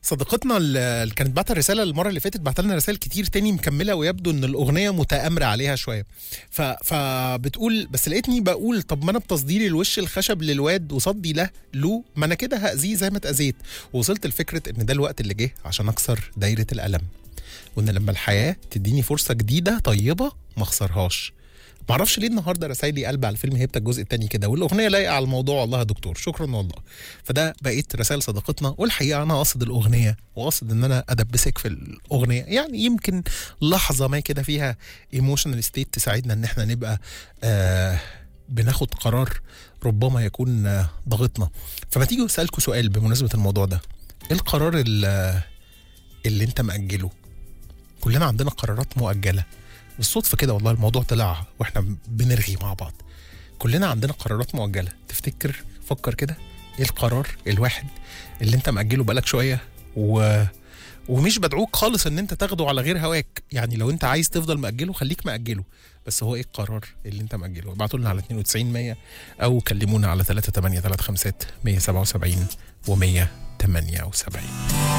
صديقتنا اللي كانت بعت الرساله المره اللي فاتت بعت لنا رسائل كتير تاني مكمله ويبدو ان الاغنيه متآمره عليها شويه ف... فبتقول بس لقيتني بقول طب ما انا بتصديري الوش الخشب للواد وصدي له له ما انا كده هاذيه زي ما اتاذيت ووصلت لفكره ان ده الوقت اللي جه عشان اكسر دايره الالم وان لما الحياه تديني فرصه جديده طيبه ما اخسرهاش معرفش ليه النهارده رسايلي قلب على الفيلم هيبتا الجزء الثاني كده والاغنيه لايقه على الموضوع والله يا دكتور شكرا والله فده بقيت رسائل صديقتنا والحقيقه انا قاصد الاغنيه وقاصد ان انا ادبسك في الاغنيه يعني يمكن لحظه ما كده فيها ايموشنال ستيت تساعدنا ان احنا نبقى آه بناخد قرار ربما يكون آه ضغطنا فما تيجي اسالكم سؤال بمناسبه الموضوع ده ايه القرار اللي, اللي انت مأجله كلنا عندنا قرارات مؤجله بالصدفه كده والله الموضوع طلع واحنا بنرغي مع بعض كلنا عندنا قرارات مؤجله تفتكر فكر كده ايه القرار الواحد اللي انت مأجله بقالك شويه و ومش بدعوك خالص ان انت تاخده على غير هواك يعني لو انت عايز تفضل مأجله خليك مأجله بس هو ايه القرار اللي انت مأجله ابعتوا لنا على 92 100 او كلمونا على 383 177 و 178